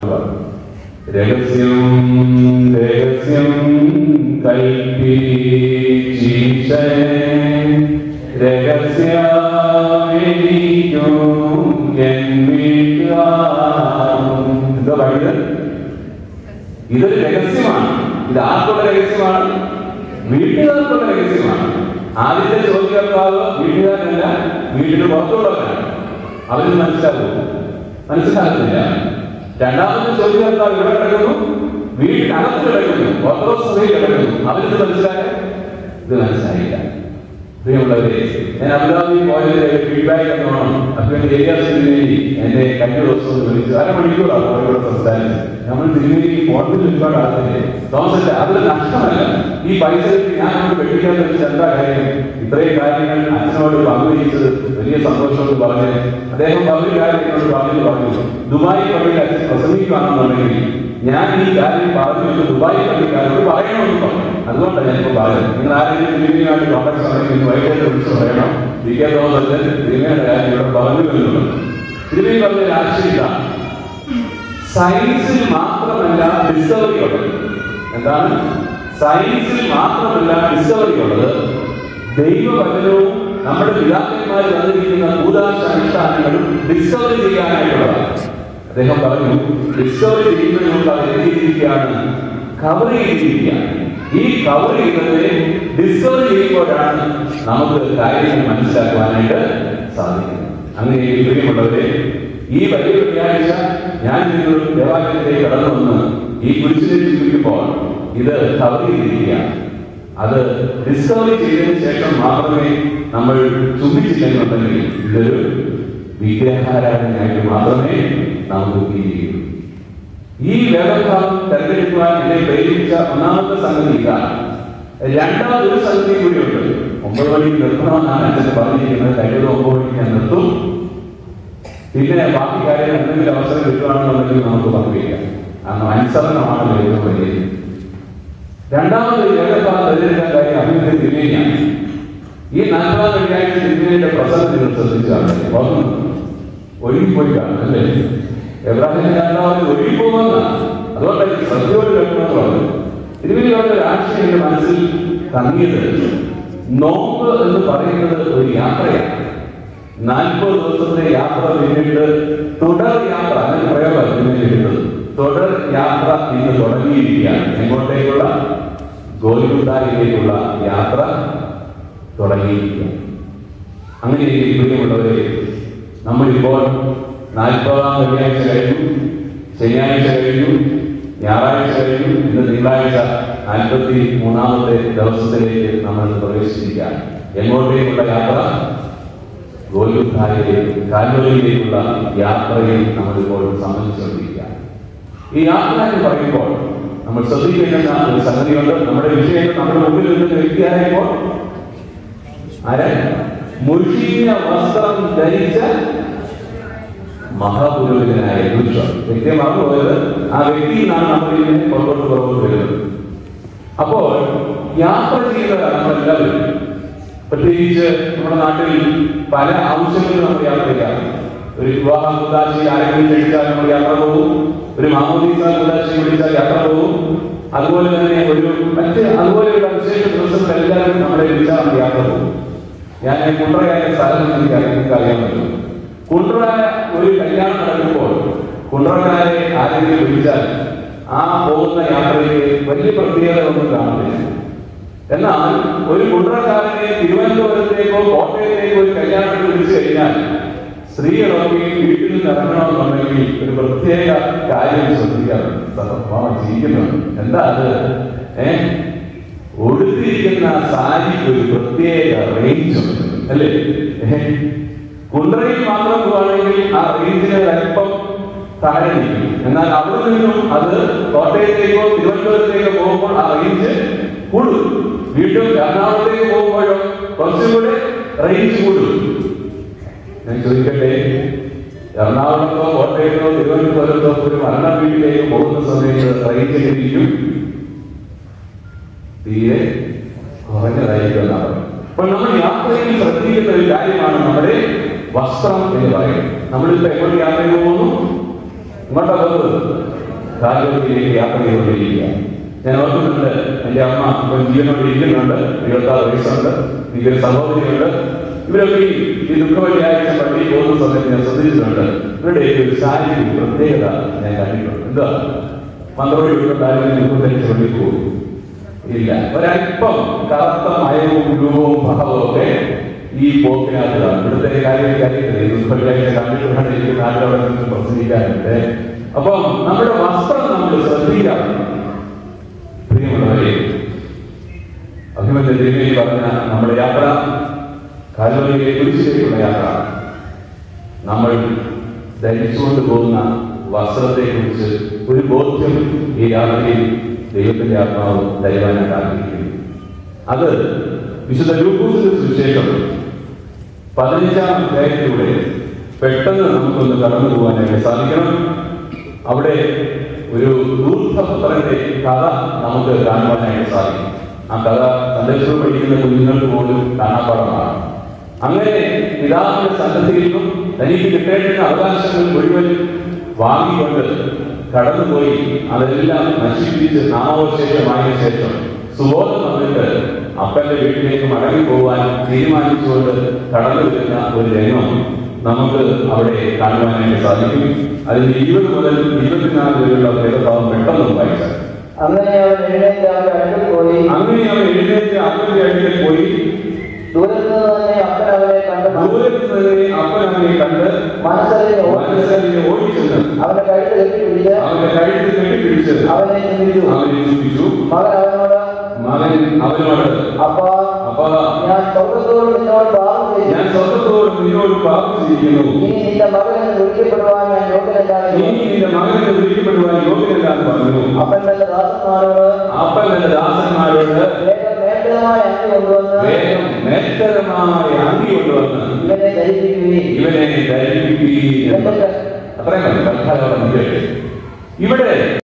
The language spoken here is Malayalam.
പാടുക രഹസ്യം രഹസ്യം കൽപ്പിച്ചീശേ രഹസ്യമെനിക്കും എൻ വീട്ടുകാർക്കും. എന്താ പറയുന്നത് ഇതൊരു രഹസ്യമാണ് ഇത് ആർക്കുള്ള രഹസ്യമാണ് വീട്ടുകാർക്കുള്ള രഹസ്യമാണ് ആദ്യത്തെ ചോദ്യകർത്താവ് വീട്ടുകാരനല്ല വീട്ടിന് പുറത്തുള്ളവരാണ് അവരിന് മനസ്സിലാകും മനസ്സിലാകുന്നില്ല രണ്ടാമത്തെ ചോദ്യകർത്താവ് ഇവിടെ കിടക്കുന്നു വീട്ടിനകത്ത് കിടക്കുന്നു ഓർത്തഡോക്സ് സഭയിൽ കിടക്കുന്നു അവരിത് മനസ്സിലാക്കാൻ ഇത് മനസ്സിലായില്ല പ്രിയമുള്ളവരെ ഞാൻ അബുദാബി പോയതിന്റെ ഫീഡ്ബാക്ക് എന്നോണം അപ്പൊ ഏരിയ സിനിമയിൽ എന്റെ കഴിഞ്ഞ ദിവസം ഒന്ന് വിളിച്ചു അരമണിക്കൂറാണ് അവരോട് സംസാരിച്ചത് നമ്മൾ സിനിമയിൽ ഫോണിൽ ഒരുപാട് ആളുന്നില്ലേ തോമസല്ല അതൊരു നഷ്ടമല്ല ഈ പൈസ കിട്ടി ഞാൻ നമ്മൾ വെട്ടിക്കാൻ വെച്ച് എന്താ കാര്യം ഇത്രയും കാര്യങ്ങൾ അച്ഛനോട് പങ്കുവഹിച്ചത് വലിയ സന്തോഷമെന്ന് പറഞ്ഞ് അദ്ദേഹം പകുതി കാര്യങ്ങളോട് പറഞ്ഞു പറഞ്ഞു ദുബായ് പള്ളിയിൽ അച്ഛൻ പ്രസംഗിക്കുകയാണെന്നുണ്ടെങ്കിൽ ഞാൻ ഈ കാര്യം പറഞ്ഞു ദുബായ് പള്ളിക്കാരോട് പറയണമെന്ന് പറഞ്ഞു അതുകൊണ്ടാണ് ഞാനിപ്പോ പറയുന്നത് നിങ്ങൾ ആരെങ്കിലും തിരുമേനിയുമായിട്ട് കോൺടാക്ട് സമയത്ത് വൈകിട്ട് വിളിച്ച് പറയണം വി കെ തോമസ് തിരുമേനിയുടെ കാര്യം ഇവിടെ പറഞ്ഞു എന്നുള്ളത് തിരുമേനി പറഞ്ഞ രാഷ്ട്രീയ സയൻസിൽ മാത്രമല്ല ഡിസ്കവറി ഉള്ളത് എന്താണ് സയൻസിൽ മാത്രമല്ല ഡിസ്കവറി ഉള്ളത് ദൈവവചനവും നമ്മുടെ പിതാക്കന്മാർ തന്നിരിക്കുന്ന ഭൂതാശ അനുഷ്ഠാനങ്ങളും ഡിസ്കവറി ചെയ്യാനായിട്ടുള്ളതാണ് അദ്ദേഹം പറഞ്ഞു ഡിസ്കവറി ചെയ്യുന്നതിന് മുമ്പ് അവർ എത്തിയിരിക്കുകയാണ് കവർ ചെയ്തിരിക്കുകയാണ് ഈ കവർ ചെയ്യുന്നതിനെ ഡിസ്കവർ ചെയ്യുമ്പോഴാണ് നമുക്ക് കാര്യങ്ങൾ മനസ്സിലാക്കുവാനായിട്ട് സാധിക്കുന്നത് അങ്ങനെ ഈ പ്രിയമുള്ളവരെ ഈ വലിയ വെള്ളിയാഴ്ച ഞാൻ നിങ്ങൾ ദേവാലയത്തിലേക്ക് കടന്നു വന്ന് ഈ കുരിശിലേക്ക് ചുരുക്കുമ്പോൾ ഇത് കവർ ചെയ്തിരിക്കുകയാണ് അത് ഡിസ്കവറി ചെയ്തതിനു ശേഷം മാത്രമേ നമ്മൾ ചുംബിച്ചില്ലെന്നുണ്ടെങ്കിൽ ഇതൊരു വിഗ്രഹാരാധനയായിട്ട് മാത്രമേ നമുക്ക് ഫീൽ ഈ വേദഭാഗം തെരഞ്ഞെടുക്കുവാൻ എന്നെ പ്രേരിപ്പിച്ച ഒന്നാമത്തെ സംഗതി ഇതാണ് രണ്ടാമത് ഒരു സംഗതി കൂടിയുണ്ട് ഒമ്പത് മണിക്ക് നിർത്തണമെന്നാണ് അച്ഛൻ പറഞ്ഞിരിക്കുന്നത് കഴിഞ്ഞത് ഒമ്പത് മണിക്ക് ഞാൻ നിർത്തും പിന്നെ ബാക്കി കാര്യങ്ങൾ എന്തെങ്കിലും അവസരം കിട്ടുകയാണെന്നുണ്ടെങ്കിൽ നമുക്ക് പങ്കുവയ്ക്കാം കാരണം അനുസരണമാണല്ലോ ഏറ്റവും വലിയത് രണ്ടാമത് വേദഭാഗം തെരഞ്ഞെടുക്കാൻ കാര്യം അഭിവൃദ്ധി തിരികെയാണ് ഈ നാൽപ്പതാം വെള്ളിയാഴ്ച തിരുമേനിയുടെ പ്രസംഗം നിങ്ങൾ ശ്രദ്ധിച്ചാണ് ഓർമ്മ ഒഴുകിപ്പോയി കാണും അല്ലേ എബ്രാഹിം രണ്ടാമത് ഒഴുകിപ്പോകുന്നതാണ് അതുകൊണ്ട് എനിക്ക് ശ്രദ്ധയോട് കേൾക്കണമെന്ന് പറഞ്ഞു തിരുമേനി പറഞ്ഞ ഒരു ആശയം എന്റെ മനസ്സിൽ തങ്ങിയത് നോമ്പ് എന്ന് പറയുന്നത് ഒരു യാത്രയാണ് നാൽപ്പത് ദിവസത്തെ യാത്ര പിന്നിട്ട് തുടർ യാത്ര അങ്ങനെ പ്രയോഗം ഇതിനെ തുടർ യാത്ര ഇന്ന് തുടങ്ങിയിരിക്കുകയാണ് എങ്ങോട്ടേക്കുള്ള ഗോൽഗുണ്ടായിലേക്കുള്ള യാത്ര തുടങ്ങിയിരിക്കുകയാണ് അങ്ങനെ പ്രിയമുള്ളവരെ നമ്മളിപ്പോൾ നാൽപ്പതാം വെള്ളിയാഴ്ച കഴിഞ്ഞു ശനിയാഴ്ച കഴിഞ്ഞു ഞായറാഴ്ച കഴിഞ്ഞു ഇന്ന് തിങ്കളാഴ്ച നാൽപ്പത്തി മൂന്നാമത്തെ ദിവസത്തിലേക്ക് നമ്മൾ പ്രവേശിച്ചിരിക്കുകയാണ് എങ്ങോട്ടേക്കുള്ള യാത്ര ഗോലുദ്ധാരിലേക്ക് കാൽവരിയിലേക്കുള്ള യാത്രയിൽ നമ്മളിപ്പോൾ സംബന്ധിച്ചുകൊണ്ടിരിക്കുകയാണ് ഈ യാത്ര എന്ന് പറയുമ്പോൾ നമ്മൾ ശ്രദ്ധിക്കേണ്ട ഒരു സംഗതിയുണ്ട് നമ്മുടെ വിഷയം നമ്മുടെ മുമ്പിൽ നിൽക്കുന്ന വ്യക്തിയായപ്പോൾ ആരെ മുഷിഞ്ഞ വസ്ത്രം ധരിച്ച മഹാപുരോഹിതനായ യുദ്ധം വ്യക്തിയെ മറന്നുപോയത് ആ വ്യക്തിയിലാണ് നമ്മൾ ഇങ്ങനെ പുറകോട്ട് പുറകോട്ട് വരുന്നത് അപ്പോൾ യാത്ര ചെയ്യുന്നവരാണ് നമ്മളെല്ലാവരും പ്രത്യേകിച്ച് നമ്മുടെ നാട്ടിൽ പല ആവശ്യങ്ങളും നമ്മൾ യാത്ര ചെയ്യാം ഒരു വിവാഹ കുതാശി ആരെങ്കിലും ക്ഷണിച്ചാൽ നമ്മൾ യാത്ര പോകും ഒരു മാമോദീസ കുതാശി വിളിച്ചാൽ യാത്ര പോകും അതുപോലെ തന്നെ ഒരു മറ്റ് അതുപോലെയുള്ള വിശേഷ ദിവസങ്ങൾ എല്ലാവരും നമ്മളെ വിളിച്ചാൽ നമ്മൾ യാത്ര പോകും ഞാൻ കുണ്ട്രയായ സ്ഥലം എനിക്ക് നിങ്ങൾക്ക് അറിയാൻ പറ്റും കുണ്ട്ര ഒരു കല്യാണം നടക്കുമ്പോൾ കുണ്ട്രക്കാരെ ആരെങ്കിലും വിളിച്ചാൽ ആ പോകുന്ന യാത്രയിൽ വലിയ പ്രത്യേകത ഒന്നും കാണുന്നില്ല എന്നാൽ ഒരു കുണ്ട്രക്കാരനെ തിരുവനന്തപുരത്തേക്കോ കോട്ടയത്തേക്കോ ഒരു കല്യാണത്തിന് വിളിച്ചു കഴിഞ്ഞാൽ സ്ത്രീകളൊക്കെ വീട്ടിൽ നിന്ന് ഇറങ്ങണമെന്നുണ്ടെങ്കിൽ ഒരു പ്രത്യേക കാര്യം ശ്രദ്ധിക്കാറുണ്ട് സത്യമാണ് ജീവിക്കുന്നുണ്ട് എന്താ അത് ഏ ഉടുത്തിരിക്കുന്ന സാരിക്ക് ഒരു പ്രത്യേക റേഞ്ച് ഉണ്ട് അല്ലേ ഏ? കുണ്ടറയിൽ മാത്രം പോവാണെങ്കിൽ ആ റേഞ്ചിന് അല്പം താഴെ നിൽക്കും എന്നാൽ അവിടെ നിന്നും അത് കോട്ടയത്തേക്കോ തിരുവനന്തപുരത്തേക്കോ പോകുമ്പോൾ ആ റേഞ്ച് കൂടും വീണ്ടും എറണാകുളത്തേക്ക് പോകുമ്പോഴോ കുറച്ചുകൂടെ റേഞ്ച് കൂടും ഞാൻ ചോദിക്കട്ടെ എറണാകുളത്തോ കോട്ടയത്തോ തിരുവനന്തപുരത്തോ ഒരു മരണ വീട്ടിലേക്ക് പോകുന്ന സമയത്ത് റേഞ്ച് ലഭിക്കും തീരെ കുറഞ്ഞതായിരിക്കും എന്നാണ് പറയുന്നത്. അപ്പോൾ നമ്മൾ യാത്രയിൽ ശ്രദ്ധിക്കുന്ന ഒരു കാര്യമാണ് നമ്മുടെ വസ്ത്രം എന്ന് പറയുന്നത് നമ്മളിപ്പോ എങ്ങോട്ട് യാത്ര പോകുന്നു ഇങ്ങോട്ടാ പോകുന്നത് കാൽവരിയിലേക്ക് യാത്ര ചെയ്തുകൊണ്ടിരിക്കുക ഞാൻ ഓർക്കുന്നുണ്ട് എൻ്റെ അമ്മ ഇപ്പോൾ ജീവനോട് ഇരിക്കുന്നുണ്ട് ഇരുപത്താറ് വയസ്സുണ്ട് എനിക്കൊരു സഹോദരിയുണ്ട് ഇവരൊക്കെ ഈ ഈ ദുഃഖവെള്ളിയാഴ്ച പള്ളിയിൽ പോകുന്ന സമയത്ത് ഞാൻ ശ്രദ്ധിച്ചിട്ടുണ്ട് ഇവരുടെ ഒരു ശാരീരിക പ്രത്യേകത ഞാൻ കണ്ടിട്ടുണ്ട് എന്താ മന്ത്രോടി ഉള്ള ആരെങ്കിലും ദുഃഖം ധരിച്ച് പള്ളിയിൽ പോകും ഇല്ല ഒരല്പം കറുത്ത മയവും രൂപവും ഭാവവും ഒക്കെ ഈ പോക്കിനകത്താണ് ഇവിടുത്തെ കാര്യമൊക്കെ അറിയത്തില്ല ഈ ദുഃഖവെള്ളിയാഴ്ച കണ്ടിട്ടുണ്ടെങ്കിൽ എനിക്ക് നാട്ടിലവിടെ നിന്ന് പ്രസംഗിക്കാറുണ്ട് അപ്പം നമ്മുടെ വസ്ത്രം നമ്മൾ ശ്രദ്ധിക്കാറുണ്ട് പ്രിയമുള്ളവരെ അഭിമന്യ ദേവിയെ പറഞ്ഞ നമ്മുടെ യാത്ര കാൽവരിയിലെ കുരിശിലേക്കുള്ള യാത്ര നമ്മൾ ധരിച്ചുകൊണ്ട് പോകുന്ന വസ്ത്രത്തെ കുറിച്ച് ഒരു ബോധ്യം ഈ യാത്രയിൽ ദൈവത്തിന്റെ ആത്മാവ് തരുവാനായിട്ട് ആഗ്രഹിക്കുന്നു അത് വിശുദ്ധ ലൂക്കോസിന്റെ സുവിശേഷം പതിനഞ്ചാം അധ്യായത്തിലൂടെ പെട്ടെന്ന് നമുക്കൊന്ന് കടന്നു പോകാനായിട്ട് സാധിക്കണം അവിടെ ഒരു ദൂർദ്ധപുത്രന്റെ കഥ നമുക്ക് കാണുവാനായിട്ട് സാധിക്കും ആ കഥ സന്ദേശം പഠിക്കുന്ന കുഞ്ഞുങ്ങൾക്ക് പോലും കാണാപ്പാടമാണ് അങ്ങനെ പിതാവിന്റെ സന്നദ്ധിയിൽ നിന്നും തനിക്ക് കിട്ടേണ്ടുന്ന അവകാശങ്ങൾ മുഴുവൻ വാങ്ങിക്കൊണ്ട് കടന്നുപോയി അതെല്ലാം നശിപ്പിച്ച് നാമവശേഷമായ ശേഷം സുബോധം വന്നിട്ട് അപ്പന്റെ വീട്ടിലേക്ക് മടങ്ങി പോകാൻ തീരുമാനിച്ചുകൊണ്ട് കടന്നു വരുന്ന ഒരു രംഗം നമുക്ക് അവിടെ കാണുവാനായിട്ട് സാധിക്കും അതിന് ഇരുപത് മുതൽ ഇരുപത്തിനാല് വരെയുള്ള ഭേദഭാവം പെട്ടെന്ന് വായിച്ചാൽ അങ്ങനെ അവൻ എഴുന്നേറ്റ് അവന്റെ അടുക്കൽ പോയി അങ്ങനെ അവൻ എഴുന്നേറ്റ് അപ്പന്റെ അടുത്തേക്ക് പോയി ദൂരത്ത് നിന്ന് തന്നെ അപ്പൻ അവനെ കണ്ട് ദൂരത്ത് തന്നെ അപ്പൻ അവനെ കണ്ട് മനസ്സറിഞ്ഞ് ഓടി മനസ്സിനെ ഓടിച്ചെന്ന് അവന്റെ കഴുത്ത് കെട്ടിപ്പിടിച്ച് അവന്റെ കഴുത്ത് കെട്ടിപ്പിടിച്ച് അവനെ ചിന്തിച്ചു അവനെ ചുംബിച്ചു മകൻ അവനോട് മകൻ അവനോട് അപ്പാ അപ്പാ ഞാൻ സ്വർഗത്തോട് നിന്നോട് പാപം ചെയ്തു ഞാൻ സ്വർഗത്തോട് നിന്നോട് പ്രാർത്ഥിച്ചിരിക്കുന്നു ഇനി നിന്റെ മകൻ എന്ന് വിളിക്കപ്പെടുവാൻ ഞാൻ യോഗ്യനല്ലാതെ ഇനി നിന്റെ മകനെ വിളിക്കപ്പെടുവാൻ യോഗ്യനല്ലാന്ന് പറഞ്ഞു അപ്പൻ തന്റെ ദാസന്മാരോട് അപ്പൻ തന്റെ ദാസന്മാരോട് വേഗം മേൽത്തരമായ അങ്കി കൊണ്ടുവന്ന് വേഗം നേത്തരമായ അങ്കി കൊണ്ടുവന്ന് ഇവനെ ധരിപ്പിക്കുകയും ഇവനെ ധരിപ്പിക്കുകയും എന്നിട്ട് അത്രയും മതി തൽക്കാലം അവിടെ നിൽക്കട്ടെ. ഇവിടെ